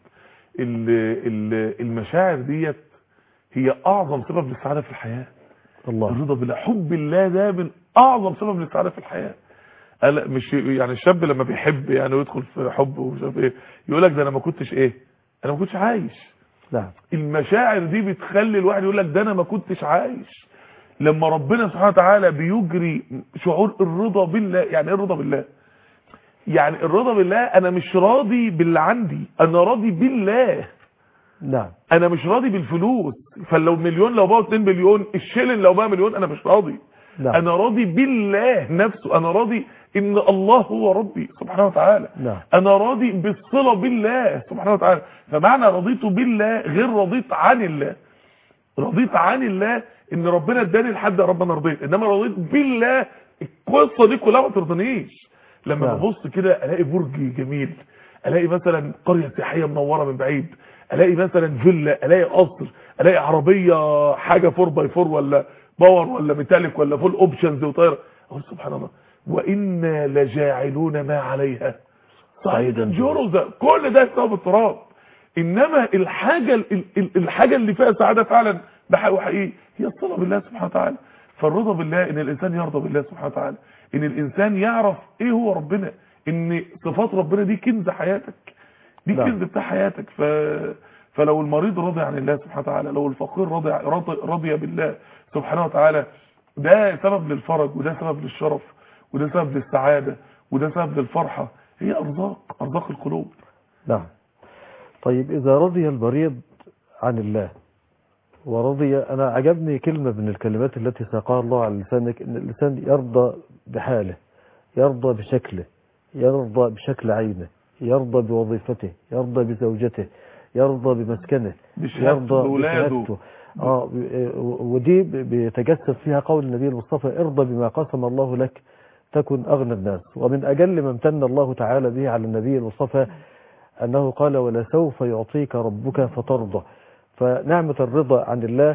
ال- ال- المشاعر ديت هي اعظم سبب للسعاده في الحياه الله الرضا بالله حب الله ده من اعظم سبب للسعاده في الحياه قال مش يعني الشاب لما بيحب يعني ويدخل في حب ومش عارف ايه يقول لك ده انا ما كنتش ايه انا ما كنتش عايش نعم المشاعر دي بتخلي الواحد يقول لك ده انا ما كنتش عايش لما ربنا سبحانه وتعالى بيجري شعور الرضا بالله يعني ايه الرضا بالله يعني الرضا بالله انا مش راضي باللي عندي انا راضي بالله نعم انا مش راضي بالفلوس فلو مليون لو بقى 2 مليون الشيلن لو بقى مليون انا مش راضي نعم. انا راضي بالله نفسه انا راضي ان الله هو ربي سبحانه وتعالى نعم. انا راضي بالصله بالله سبحانه وتعالى فمعنى رضيت بالله غير رضيت عن الله رضيت عن الله ان ربنا اداني لحد يا رب انا رضيت انما رضيت بالله القصه دي كلها ما ترضنيش لما نعم. ببص كده الاقي برج جميل الاقي مثلا قريه سياحيه منوره من بعيد الاقي مثلا فيلا الاقي قصر الاقي عربيه حاجه 4 باي 4 ولا باور ولا ميتاليك ولا فول اوبشنز وطايره اقول سبحان الله وانا لجاعلون ما عليها صعيدا جرزا كل ده يسبب التراب انما الحاجه ال- ال- الحاجه اللي فيها سعاده فعلا بحق وحقيقي هي الصلاه بالله سبحانه وتعالى فالرضا بالله ان الانسان يرضى بالله سبحانه وتعالى ان الانسان يعرف ايه هو ربنا ان صفات ربنا دي كنز حياتك دي نعم. كنز بتاع حياتك ف فلو المريض راضي عن الله سبحانه وتعالى لو الفقير راضي راضي, راضي بالله سبحانه وتعالى ده سبب للفرج وده سبب للشرف وده سبب للسعاده وده سبب للفرحه هي ارزاق ارزاق القلوب نعم طيب إذا رضي المريض عن الله ورضي أنا عجبني كلمة من الكلمات التي ساقها الله على لسانك إن الإنسان يرضى بحاله يرضى بشكله يرضى بشكل عينه يرضى بوظيفته يرضى بزوجته يرضى بمسكنه بشهادته يرضى بولاده. بشهادته اه ب- ودي ب- بيتجسد فيها قول النبي المصطفى ارضى بما قسم الله لك تكن أغنى الناس ومن أجل ما امتن الله تعالى به على النبي المصطفى أنه قال ولسوف يعطيك ربك فترضى فنعمة الرضا عن الله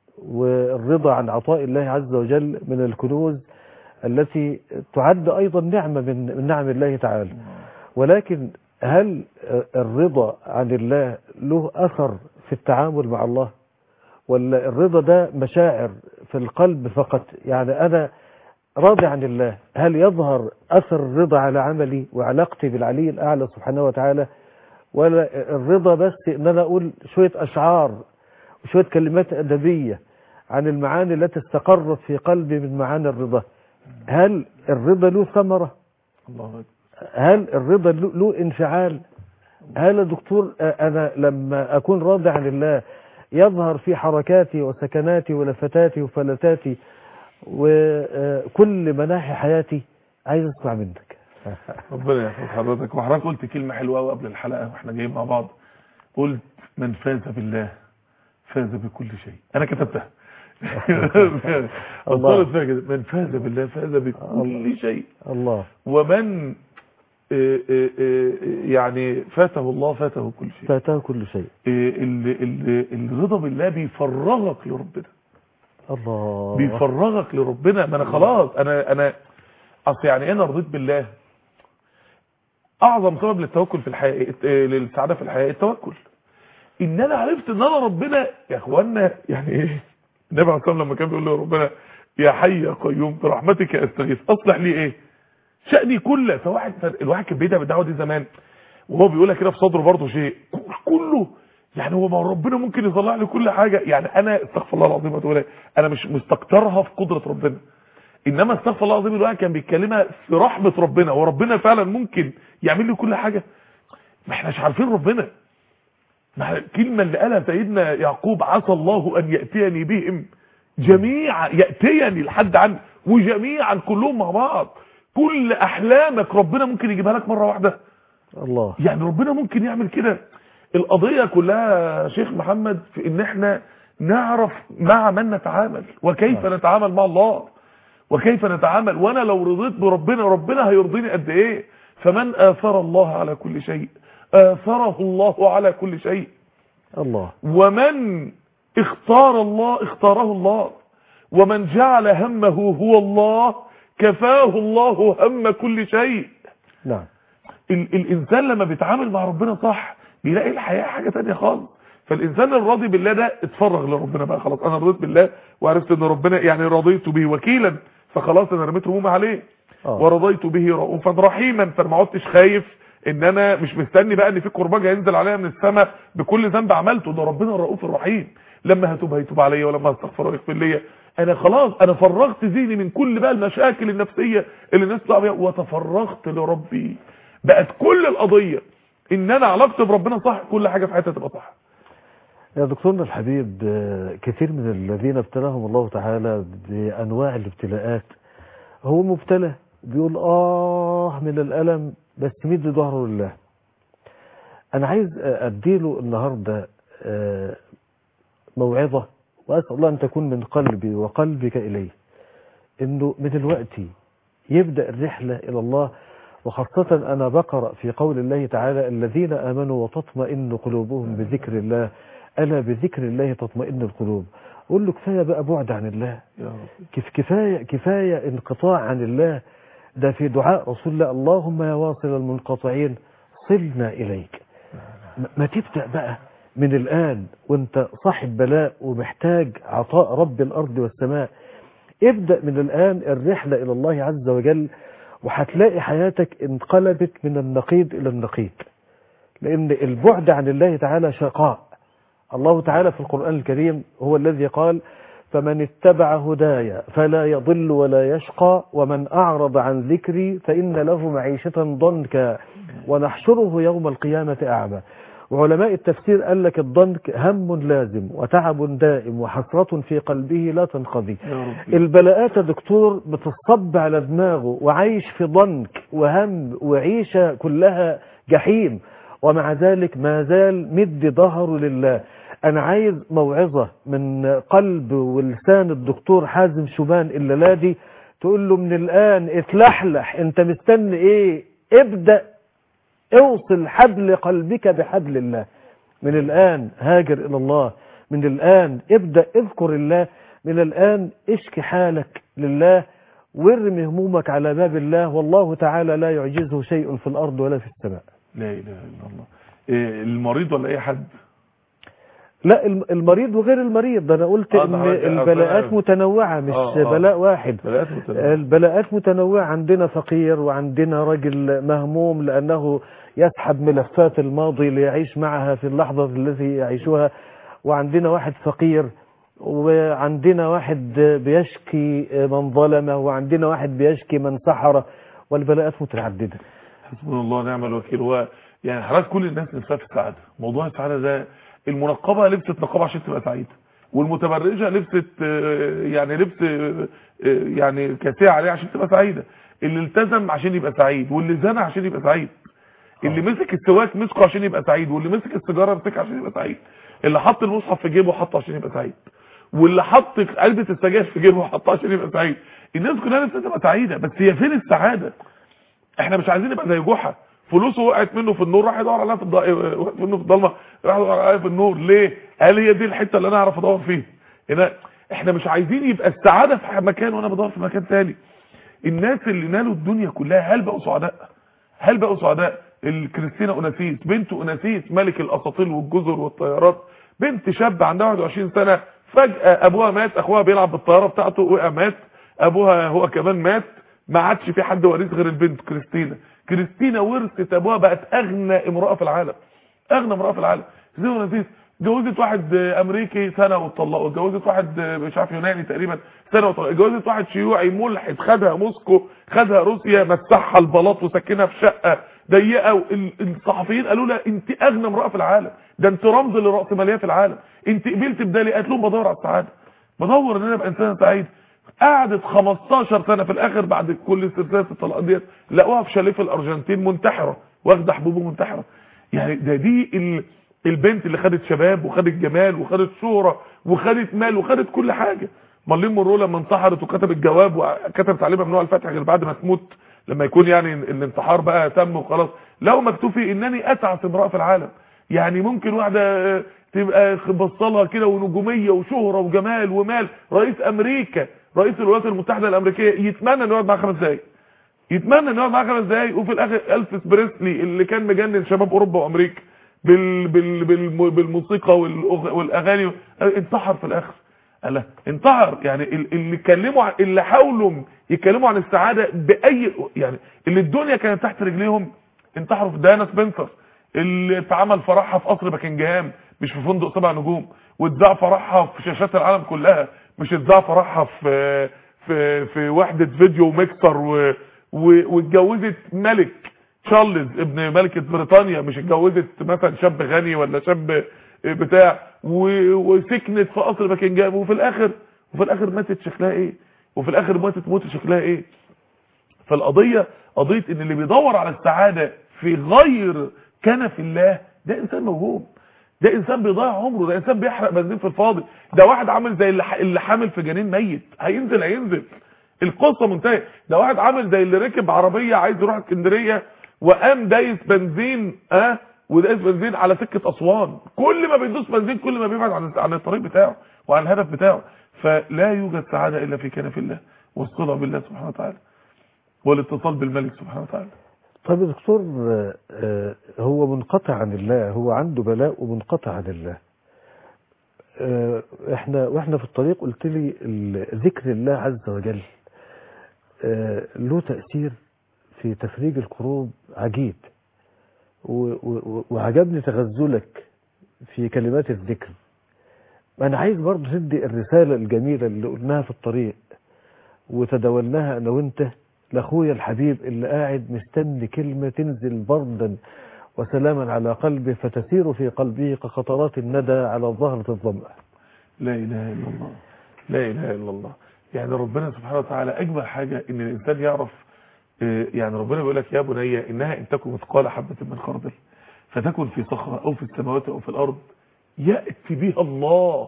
والرضا عن عطاء الله عز وجل من الكنوز التي تعد أيضا نعمة من من نعم الله تعالى ولكن هل الرضا عن الله له أثر في التعامل مع الله ولا الرضا ده مشاعر في القلب فقط يعني أنا راضي عن الله هل يظهر أثر الرضا على عملي وعلاقتي بالعلي الأعلى سبحانه وتعالى ولا الرضا بس ان انا اقول شوية اشعار وشوية كلمات ادبية عن المعاني التي استقرت في قلبي من معاني الرضا هل الرضا له ثمرة الله أكبر. هل الرضا له له انفعال هل يا دكتور انا لما اكون راضي عن الله يظهر في حركاتي وسكناتي ولفتاتي وفلتاتي وكل مناحي حياتي عايز اسمع منك ربنا يحفظ حضرتك وحضرتك قلت كلمة حلوة قوي قبل الحلقة واحنا جايين مع بعض قلت من فاز بالله فاز بكل شيء انا كتبتها الله. وصلت فيها كده من فاز بالله فاز بكل شيء الله ومن آه، آه، آه، يعني فاته الله فاته كل شيء فاته كل شيء آه، ال- ال- الرضا بالله بيفرغك لربنا الله بيفرغك لربنا ما انا خلاص انا انا اصل يعني انا رضيت بالله اعظم سبب للتوكل في الحياه إيه؟ للسعاده في الحياه التوكل ان انا عرفت ان انا ربنا يا اخوانا يعني ايه النبي عليه الصلاه والسلام لما كان بيقول له يا ربنا يا حي يا قيوم برحمتك استغيث اصلح لي ايه شأني كله فواحد الواحد كان بيدعي بالدعوه دي زمان وهو بيقولها كده في صدره برضه شيء كله يعني هو ما ربنا ممكن يطلع لي كل حاجه يعني انا استغفر الله العظيم واتوب اليه انا مش مستكترها في قدره ربنا انما استغفر الله العظيم الواحد كان بيتكلمها في رحمه ربنا وربنا فعلا ممكن يعمل لي كل حاجه ما احناش عارفين ربنا ما الكلمه اللي قالها سيدنا يعقوب عسى الله ان ياتيني بهم جميعا ياتيني لحد عن وجميعا كلهم مع بعض كل احلامك ربنا ممكن يجيبها لك مره واحده الله يعني ربنا ممكن يعمل كده القضية كلها يا شيخ محمد في ان احنا نعرف مع من نتعامل وكيف نعم. نتعامل مع الله وكيف نتعامل وانا لو رضيت بربنا ربنا هيرضيني قد ايه فمن آثر الله على كل شيء آثره الله على كل شيء الله ومن اختار الله اختاره الله ومن جعل همه هو الله كفاه الله هم كل شيء نعم ال الانسان لما بيتعامل مع ربنا صح بيلاقي الحياة حاجة تانية خالص فالانسان الراضي بالله ده اتفرغ لربنا بقى خلاص انا رضيت بالله وعرفت ان ربنا يعني رضيت به وكيلا فخلاص انا رميت همومي عليه آه. ورضيت به رؤوفا رحيما فما عدتش خايف ان انا مش مستني بقى ان في قربان هينزل عليا من السماء بكل ذنب عملته ده ربنا الرؤوف الرحيم لما هتوب هيتوب عليا ولما هستغفر ويغفر لي انا خلاص انا فرغت ذهني من كل بقى المشاكل النفسيه اللي الناس بتطلع بيها وتفرغت لربي بقت كل القضيه ان انا علاقتي بربنا صح كل حاجه في حياتي تبقى صح يا دكتورنا الحبيب آه، كثير من الذين ابتلاهم الله تعالى بأنواع الابتلاءات هو مبتلى بيقول آه من الألم بس مد ظهره لله أنا عايز آه، أديله النهاردة آه، موعظة وأسأل الله أن تكون من قلبي وقلبك إليه إنه من الوقت يبدأ الرحلة إلى الله وخاصة أنا بقرأ في قول الله تعالى الذين آمنوا وتطمئن قلوبهم بذكر الله ألا بذكر الله تطمئن القلوب قول له كفاية بقى بعد عن الله يا رب كيف كفاية كفاية انقطاع عن الله ده في دعاء رسول الله اللهم يا واصل المنقطعين صلنا إليك ما- ما تبدأ بقى من الآن وانت صاحب بلاء ومحتاج عطاء رب الأرض والسماء ابدأ من الآن الرحلة إلى الله عز وجل وهتلاقي حياتك انقلبت من النقيض إلى النقيض لأن البعد عن الله تعالى شقاء الله تعالى في القرآن الكريم هو الذي قال فمن اتبع هدايا فلا يضل ولا يشقى ومن أعرض عن ذكري فإن له معيشة ضنكا ونحشره يوم القيامة أعمى وعلماء التفسير قال لك الضنك هم لازم وتعب دائم وحسرة في قلبه لا تنقضي يا رب البلاءات يا دكتور بتصب على دماغه وعايش في ضنك وهم وعيشة كلها جحيم ومع ذلك ما زال مد ظهره لله انا عايز موعظة من قلب ولسان الدكتور حازم شوبان الليلادي تقول له من الان اتلحلح انت مستني ايه ابدأ اوصل حبل قلبك بحبل الله من الآن هاجر إلى الله من الآن ابدأ اذكر الله من الآن اشكي حالك لله وارمي همومك على باب الله والله تعالى لا يعجزه شيء في الأرض ولا في السماء لا اله الا الله إيه المريض ولا اي حد لا الم- المريض وغير المريض ده أنا قلت آه، إن ده حضرتك- البلاءات آه، متنوعة مش آه، آه. بلاء واحد بلاءات متنوعة. البلاءات متنوعة عندنا فقير وعندنا رجل مهموم لأنه يسحب ملفات الماضي ليعيش معها في اللحظة التي يعيشها وعندنا واحد فقير وعندنا واحد بيشكي من ظلمه وعندنا واحد بيشكي من سحره والبلاءات متعددة حسبنا الله ونعم الوكيل هو يعني حضرتك كل الناس نفسها في السعاده موضوع السعاده ده المنقبه لبست نقابه عشان تبقى سعيده والمتبرجه لبست آه، يعني لبس آه، آه، يعني كاسيه عليه عشان تبقى سعيده اللي التزم عشان يبقى سعيد واللي زنى عشان يبقى سعيد اللي مسك السواك مسكه عشان يبقى سعيد واللي مسك السيجاره مسكها عشان يبقى سعيد اللي حط المصحف في جيبه حطه عشان يبقى سعيد واللي حط علبه السجاير في جيبه حطها عشان يبقى سعيد الناس كلها نفسها تبقى سعيده بس هي فين السعاده احنا مش عايزين نبقى زي جحا فلوسه وقعت منه في النور راح يدور عليها في الض... وقعت منه في الضلمه راح يدور عليها في النور ليه قال هي دي الحته اللي انا اعرف ادور فيها هنا احنا مش عايزين يبقى السعاده في مكان وانا بدور في مكان تاني الناس اللي نالوا الدنيا كلها هل بقوا سعداء هل بقوا سعداء الكريستينا اوناسيس بنت اوناسيس ملك الاساطيل والجزر والطيارات بنت شاب عندها 21 سنه فجاه ابوها مات اخوها بيلعب بالطياره بتاعته وقع مات ابوها هو كمان مات ما عادش في حد وريث غير البنت كريستينا كريستينا ورثت ابوها بقت اغنى امراه في العالم اغنى امراه في العالم زي اوناسيس اتجوزت واحد امريكي سنه واتطلقوا اتجوزت واحد مش عارف يوناني تقريبا سنه واتطلقوا اتجوزت واحد شيوعي ملحد خدها موسكو خدها روسيا مسحها البلاط وسكنها في شقه ضيقه وال- الصحفيين قالوا لها انت اغنى امراه في العالم ده انت رمز للراسماليه في العالم انت قبلت بدالي قالت لهم بدور على السعاده بدور ان انا ابقى انسان سعيد قعدت 15 سنه في الاخر بعد كل سلسله الطلاقات ديت لقوها في شاليه في الارجنتين منتحره واخده حبوب منتحره يعني ده دي ال... البنت اللي خدت شباب وخدت جمال وخدت شهره وخدت مال وخدت كل حاجه مارلين مونرو لما انتحرت وكتبت جواب وكتبت عليه ممنوع الفتح غير بعد ما تموت لما يكون يعني الانتحار بقى تم وخلاص لو مكتوب فيه انني اتعس امراه في العالم يعني ممكن واحده تبقى بصلها كده ونجوميه وشهره وجمال ومال رئيس امريكا رئيس الولايات المتحده الامريكيه يتمنى انه يقعد معاه خمس دقايق يتمنى انه يقعد معاه خمس دقايق وفي الاخر الفيس بريسلي اللي كان مجنن شباب اوروبا وامريكا بال بال بال بالموسيقى والاغاني انتحر في الاخر قال انتحر يعني اللي اتكلموا اللي حاولوا يتكلموا عن السعاده باي يعني اللي الدنيا كانت تحت رجليهم انتحروا في ديانا سبنسر اللي اتعمل فرحها في قصر باكنجهام مش في فندق سبع نجوم واتذاع فرحها في شاشات العالم كلها مش اتذاع فرحها في في في وحده فيديو وميكسر و واتجوزت ملك تشارلز ابن ملكه بريطانيا مش اتجوزت مثلا شاب غني ولا شاب بتاع وسكنت في قصر باكنجهام وفي الاخر وفي الاخر ماتت شكلها ايه وفي الاخر ماتت موت شكلها ايه فالقضيه قضيه ان اللي بيدور على السعاده في غير كنف الله ده انسان موهوم ده انسان بيضيع عمره ده انسان بيحرق بنزين في الفاضي ده واحد عامل زي اللي, اللي حامل في جنين ميت هينزل هينزل القصه منتهيه ده واحد عامل زي اللي ركب عربيه عايز يروح اسكندريه وقام دايس بنزين اه ودايس بنزين على سكه اسوان كل ما بيدوس بنزين كل ما بيبعد عن عن الطريق بتاعه وعن الهدف بتاعه فلا يوجد سعاده الا في كنف الله والصله بالله سبحانه وتعالى والاتصال بالملك سبحانه وتعالى طيب يا دكتور هو منقطع عن الله هو عنده بلاء ومنقطع عن الله احنا واحنا في الطريق قلت لي ذكر الله عز وجل له تأثير في تفريج الكروب عجيب وعجبني تغزلك في كلمات الذكر انا عايز برضه تدي الرسالة الجميلة اللي قلناها في الطريق وتداولناها انا وانت لاخويا الحبيب اللي قاعد مستني كلمة تنزل بردا وسلاما على قلبه فتسير في قلبه كقطرات الندى على ظهرة الظمأ لا اله الا الله لا اله الا الله يعني ربنا سبحانه وتعالى اجمل حاجة ان الانسان يعرف يعني ربنا بيقول لك يا بني انها ان تكن مثقال حبة من خردل فتكن في صخرة او في السماوات او في الارض يأتي بها الله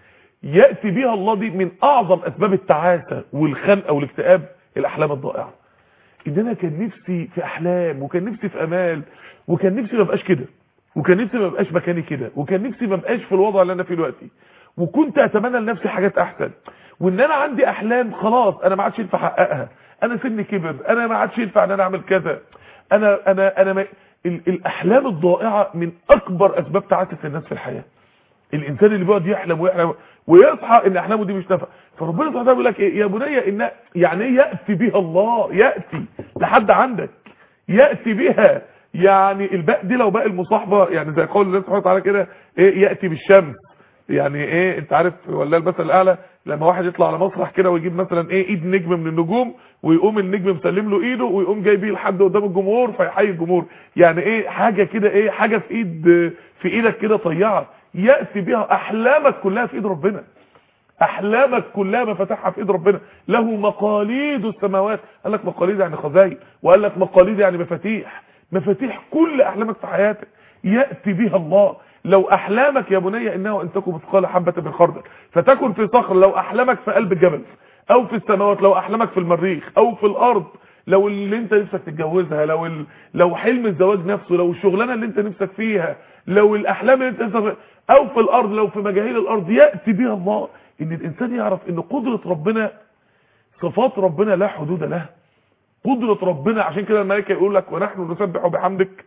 يأتي بها الله دي من اعظم اسباب التعاسة والخنقة والاكتئاب الاحلام الضائعة ان انا كان نفسي في احلام وكان نفسي في امال وكان نفسي ما بقاش كده وكان نفسي ما بقاش مكاني كده وكان نفسي ما بقاش في الوضع اللي انا فيه دلوقتي وكنت اتمنى لنفسي حاجات احسن وان انا عندي احلام خلاص انا ما عادش ينفع احققها انا سني كبر انا ما عادش ينفع ان انا اعمل كذا انا انا انا ما ال الاحلام الضائعه من اكبر اسباب تعاسه الناس في الحياه الانسان اللي بيقعد يحلم ويحلم ويصحى ان احلامه دي مش نافعه فربنا سبحانه وتعالى بيقول لك ايه يا بني ان يعني ايه ياتي بها الله ياتي لحد عندك ياتي بها يعني الباء دي لو باء المصاحبه يعني زي قول الله سبحانه وتعالى كده ايه ياتي بالشمس يعني ايه انت عارف ولا المثل الاعلى لما واحد يطلع على مسرح كده ويجيب مثلا ايه ايد نجم من النجوم ويقوم النجم مسلم له ايده ويقوم جاي بيه لحد قدام الجمهور فيحيي الجمهور يعني ايه حاجه كده ايه حاجه في ايد في ايدك كده طيعه ياتي بها احلامك كلها في ايد ربنا احلامك كلها مفاتيحها في ايد ربنا له مقاليد السماوات قال لك مقاليد يعني خزائن وقال لك مقاليد يعني مفاتيح مفاتيح كل احلامك في حياتك ياتي بها الله لو احلامك يا بني انه ان تكن مثقال حبه من خردل فتكن في صخر لو احلامك في قلب الجبل او في السماوات لو احلامك في المريخ او في الارض لو اللي انت نفسك تتجوزها لو ال... لو حلم الزواج نفسه لو الشغلانه اللي انت نفسك فيها لو الاحلام اللي انت نفسك او في الارض لو في مجاهيل الارض ياتي بها الله ان الانسان يعرف ان قدره ربنا صفات ربنا لا حدود لها قدره ربنا عشان كده الملائكه يقول لك ونحن نسبح بحمدك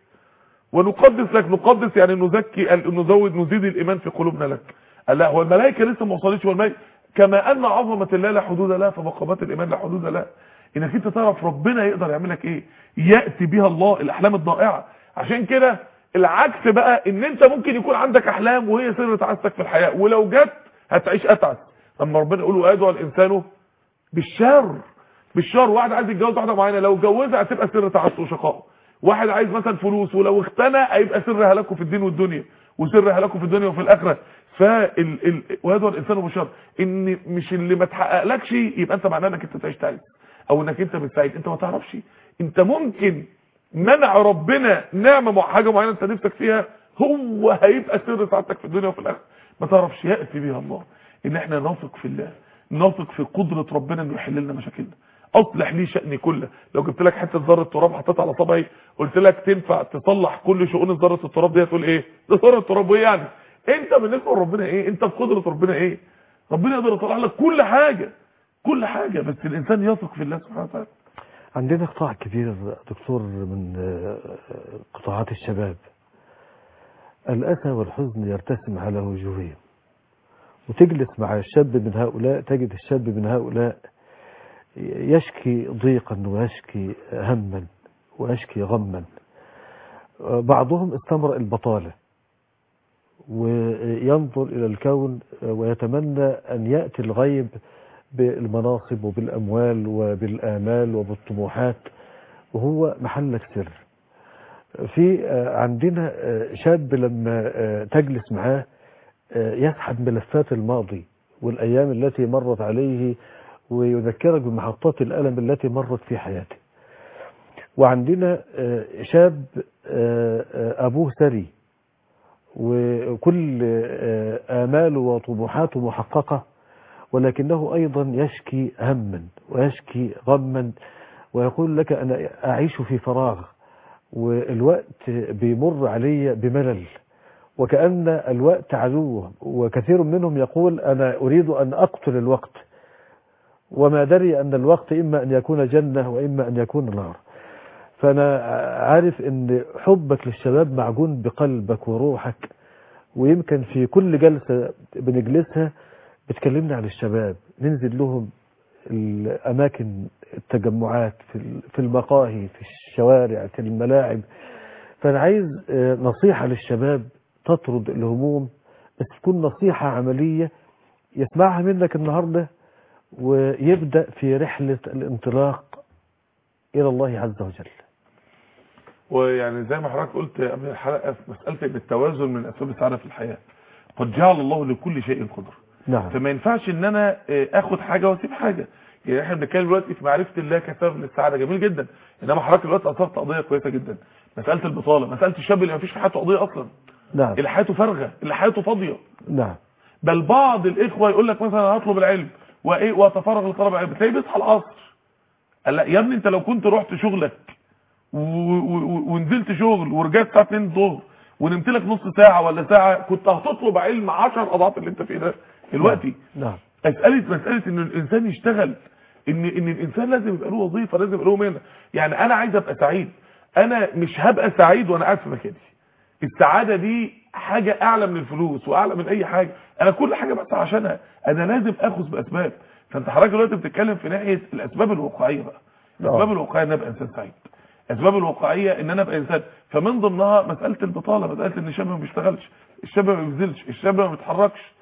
ونقدس لك نقدس يعني نزكي نزود نزيد الايمان في قلوبنا لك قال لا هو الملائكه لسه ما وصلتش والملائكه كما ان عظمه الله لا حدود لها فمقامات الايمان لا حدود لها انك انت تعرف ربنا يقدر يعمل لك ايه ياتي بها الله الاحلام الضائعه عشان كده العكس بقى ان انت ممكن يكون عندك احلام وهي سر تعاستك في الحياه ولو جت هتعيش اتعس اما ربنا يقول وادعو الانسان بالشر بالشر واحد عايز يتجوز واحده معينه لو اتجوزها هتبقى سر تعاسه وشقاء واحد عايز مثلا فلوس ولو اختنى هيبقى سر هلاكه في الدين والدنيا وسر هلاكه في الدنيا وفي الاخره فال ال... وهذا الانسان بشر ان مش اللي ما تحققلكش يبقى انت معناه انك انت تعيش تعيس او انك انت مش سعيد انت ما تعرفش انت ممكن منع ربنا نعمه مع حاجه معينه انت نفسك فيها هو هيبقى سر سعادتك في الدنيا وفي الاخره ما تعرفش ياتي بها الله ان احنا نثق في الله نثق في قدره ربنا انه يحل لنا مشاكلنا اصلح لي شأني كله لو جبت لك حته ذره تراب حطيتها على صبعي قلت لك تنفع تصلح كل شؤون ذره التراب دي هتقول ايه ده ذره التراب وايه يعني انت بالنسبه لربنا ايه انت بقدره ربنا ايه ربنا يقدر يطلع لك كل حاجه كل حاجه بس الانسان يثق في الله سبحانه وتعالى عندنا قطاع كبير دكتور من قطاعات الشباب الأسى والحزن يرتسم على وجوههم وتجلس مع الشاب من هؤلاء تجد الشاب من هؤلاء يشكي ضيقا ويشكي هما ويشكي غما بعضهم استمرأ البطالة وينظر إلى الكون ويتمنى أن يأتي الغيب بالمناصب وبالأموال وبالآمال وبالطموحات وهو محلك سر في عندنا شاب لما تجلس معاه يسحب ملفات الماضي والأيام التي مرت عليه ويذكرك بمحطات الألم التي مرت في حياته وعندنا شاب أبوه ثري وكل آماله وطموحاته محققة ولكنه أيضا يشكي هما ويشكي غما ويقول لك أنا أعيش في فراغ والوقت بيمر علي بملل وكأن الوقت عدوه وكثير منهم يقول أنا أريد أن أقتل الوقت وما دري أن الوقت إما أن يكون جنة وإما أن يكون نار فأنا عارف أن حبك للشباب معجون بقلبك وروحك ويمكن في كل جلسة بنجلسها بتكلمنا عن الشباب ننزل لهم الأماكن التجمعات في المقاهي في الشوارع في الملاعب فأنا عايز نصيحة للشباب تطرد الهموم بس تكون نصيحة عملية يسمعها منك النهاردة ويبدأ في رحلة الانطلاق إلى الله عز وجل ويعني زي ما حضرتك قلت قبل الحلقة في مسألة ان التوازن من أسباب السعادة في الحياة قد جعل الله لكل شيء قدر نعم فما ينفعش ان انا اخد حاجة واسيب حاجة يعني احنا بنتكلم دلوقتي في معرفة الله كسبب للسعادة جميل جدا انما حضرتك دلوقتي اثرت قضية كويسة جدا مسألة البطالة مسألة الشاب اللي ما فيش في حياته قضية اصلا نعم اللي حياته فارغة اللي حياته فاضية نعم بل بعض الاخوة يقول لك مثلا هطلب العلم وايه واتفرغ لطلب العلم تلاقيه بيصحى العصر قال لا يا ابني انت لو كنت رحت شغلك ونزلت شغل ورجعت الساعه 2 الظهر ونمت لك نص ساعه ولا ساعه كنت هتطلب علم 10 اضعاف اللي انت فيه ده دلوقتي نعم مساله مساله ان الانسان يشتغل ان ان الانسان لازم يبقى له وظيفه لازم يبقى له مهنه يعني انا عايز ابقى سعيد انا مش هبقى سعيد وانا قاعد في مكاني السعاده دي حاجه اعلى من الفلوس واعلى من اي حاجه انا كل حاجه بس عشانها انا لازم اخذ باسباب فانت حضرتك دلوقتي بتتكلم في ناحيه الاسباب الواقعيه بقى الاسباب الواقعيه ان ابقى انسان سعيد الاسباب الواقعيه ان انا ابقى انسان فمن ضمنها مساله البطاله مساله ان الشاب ما بيشتغلش الشاب ما بينزلش الشاب ما بيتحركش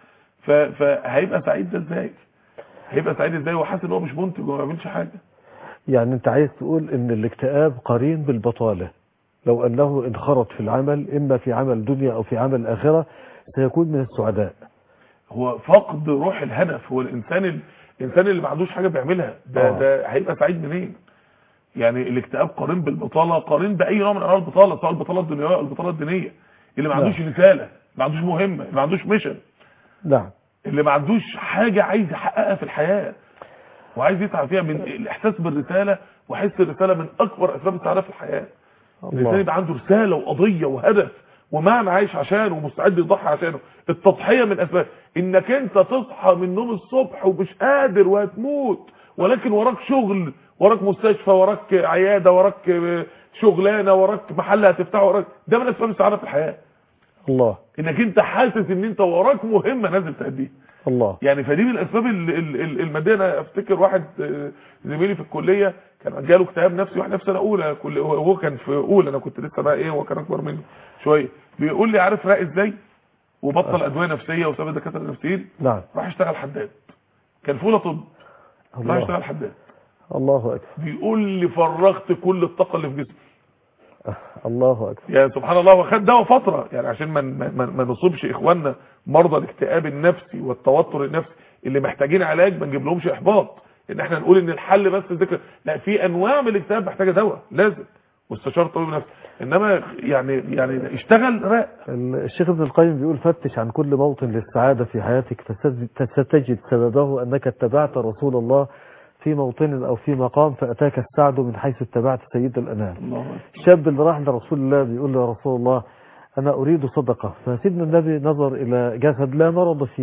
فهيبقى سعيد ده ازاي هيبقى سعيد ازاي وحاسس ان هو مش منتج وما بيعملش حاجه يعني انت عايز تقول ان الاكتئاب قرين بالبطاله لو انه انخرط في العمل اما في عمل دنيا او في عمل اخره سيكون من السعداء هو فقد روح الهدف هو الانسان الانسان اللي ما عندوش حاجه بيعملها ده آه. ده هيبقى سعيد منين يعني الاكتئاب قارن بالبطاله قارن باي نوع من انواع البطاله سواء البطاله الدنيويه او البطاله الدينيه اللي ما نعم. عندوش رساله ما عندوش مهمه ما عندوش ميشن نعم اللي ما عندوش حاجه عايز يحققها في الحياه وعايز يسعى فيها من الاحساس بالرساله وحس الرساله من اكبر اسباب السعاده في الحياه الانسان الله يبقى عنده رساله وقضيه وهدف ومعنى عايش عشانه ومستعد يضحي عشانه التضحيه من اسباب انك انت تصحى من النوم الصبح ومش قادر وهتموت ولكن وراك شغل وراك مستشفى وراك عياده وراك شغلانه وراك محل هتفتحه وراك ده من اسباب السعاده في الحياه الله انك انت حاسس ان انت وراك مهمه نازل تأديها الله يعني فدي من الاسباب ال- ال- ال- الماديه انا افتكر واحد آه، زميلي في الكليه كان جاله اكتئاب نفسي واحنا في سنه اولى كل هو هو كان في اولى انا كنت لسه بقى ايه هو كان اكبر مني شويه بيقول لي عارف راق ازاي وبطل ادويه نفسيه وساب الدكاتره النفسيين نعم راح اشتغل حداد كان في اولى طب راح الله اشتغل حداد الله اكبر بيقول لي فرغت كل الطاقه اللي في جسمي الله أكبر يعني سبحان الله وخد دواء فترة يعني عشان ما ما ما نصيبش اخواننا مرضى الاكتئاب النفسي والتوتر النفسي اللي محتاجين علاج ما نجيب لهمش احباط ان احنا نقول ان الحل بس الذكر لا في انواع من الاكتئاب محتاجه دواء لازم واستشاره طبيب نفسي انما يعني يعني اشتغل راق الشيخ ابن القيم بيقول فتش عن كل موطن للسعادة في حياتك فست- فستجد سببه أنك اتبعت رسول الله في موطن أو في مقام فأتاك السعد من حيث اتبعت سيد الأنام الله الشاب اللي راح لرسول الله بيقول له يا رسول الله أنا أريد صدقة فسيدنا النبي نظر إلى جسد لا مرض فيه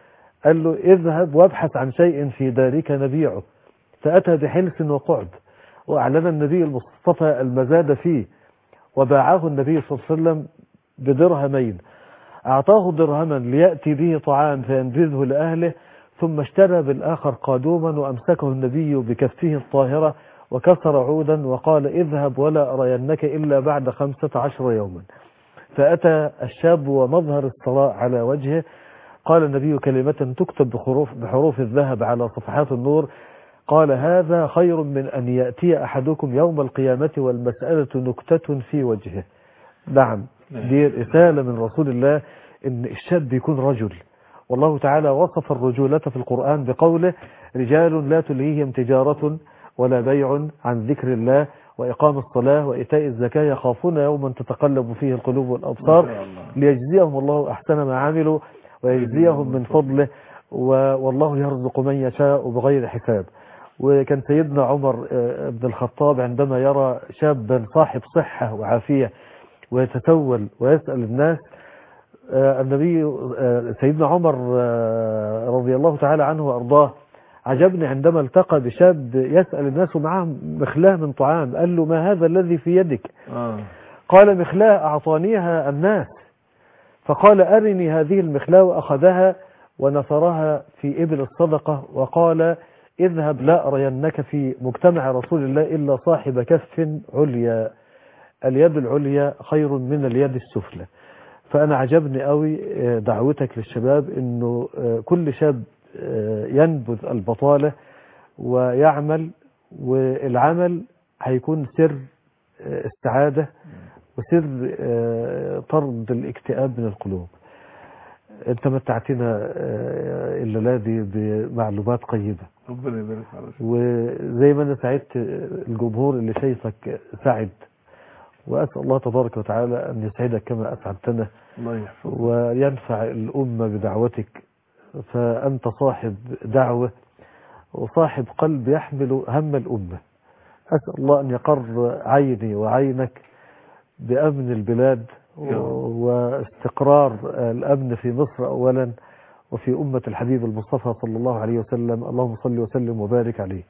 قال له اذهب وابحث عن شيء في دارك نبيعه فأتى بحلس وقعد وأعلن النبي المصطفى المزاد فيه وباعه النبي صلى الله عليه وسلم بدرهمين أعطاه درهما ليأتي به طعام فينبذه لأهله ثم اشترى بالآخر قادوما وأمسكه النبي بكفه الطاهرة وكسر عودا وقال اذهب ولا أرينك إلا بعد خمسة عشر يوما فأتى الشاب ومظهر الصلاة على وجهه قال النبي كلمة تكتب بحروف, بحروف الذهب على صفحات النور قال هذا خير من أن يأتي أحدكم يوم القيامة والمسألة نكتة في وجهه نعم دي رسالة من رسول الله إن الشاب يكون رجل والله تعالى وصف الرجولة في القرآن بقوله رجال لا تلهيهم تجارة ولا بيع عن ذكر الله وإقام الصلاة وإيتاء الزكاة يخافون يوما تتقلب فيه القلوب والأبصار ليجزيهم الله أحسن ما عملوا ويجزيهم من فضله و- والله يرزق من يشاء بغير حساب وكان سيدنا عمر آه، بن الخطاب عندما يرى شابا صاحب صحة وعافية ويتسول ويسأل الناس آه، النبي آه، سيدنا عمر آه، رضي الله تعالى عنه وأرضاه عجبني عندما التقى بشاب يسأل الناس ومعه مخلاه من طعام قال له ما هذا الذي في يدك اه قال مخلاه أعطانيها الناس فقال أرني هذه المخلاه وأخذها ونثرها في إبل الصدقة وقال اذهب لا أرينك في مجتمع رسول الله إلا صاحب كف عليا اليد العليا خير من اليد السفلى فأنا عجبني قوي آه، دعوتك للشباب أنه آه، كل شاب آه، ينبذ البطالة ويعمل والعمل هيكون سر آه، السعادة وسر آه، طرد الاكتئاب من القلوب انت متعتنا آه، الليلة دي بمعلومات قيمة ربنا يبارك على شيء وزي ما انا سعدت الجمهور اللي شايفك سعد واسال الله تبارك وتعالى ان يسعدك كما اسعدتنا الله يحفظك وينفع الامه بدعوتك فانت صاحب دعوه وصاحب قلب يحمل هم الامه اسال الله ان يقر عيني وعينك بامن البلاد يا رب. واستقرار الامن في مصر اولا وفي أمة الحبيب المصطفى صلى الله عليه وسلم اللهم صل وسلم وبارك عليه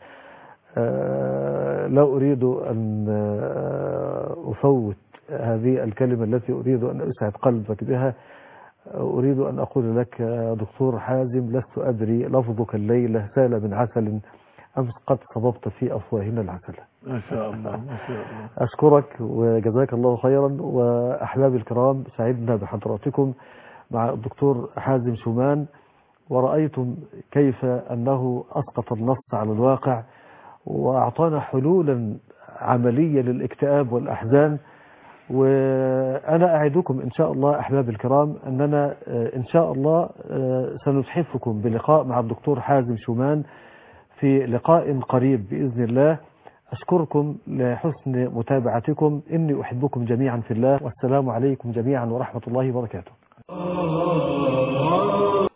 آه، لا أريد أن آه، أفوت هذه الكلمة التي أريد أن أسعد قلبك بها أريد أن أقول لك يا دكتور حازم لست أدري لفظك الليلة سال من عسل أمس قد صببت في أفواهنا العسل ما شاء الله ما شاء الله أشكرك وجزاك الله خيرا وأحبابي الكرام سعدنا بحضراتكم مع الدكتور حازم شومان ورأيتم كيف أنه أسقط النص على الواقع وأعطانا حلولا عملية للاكتئاب والأحزان وأنا أعدكم إن شاء الله أحباب الكرام أننا آه، إن شاء الله آه، سنتحفكم بلقاء مع الدكتور حازم شومان في لقاء قريب بإذن الله أشكركم لحسن متابعتكم إني أحبكم جميعا في الله والسلام عليكم جميعا ورحمة الله وبركاته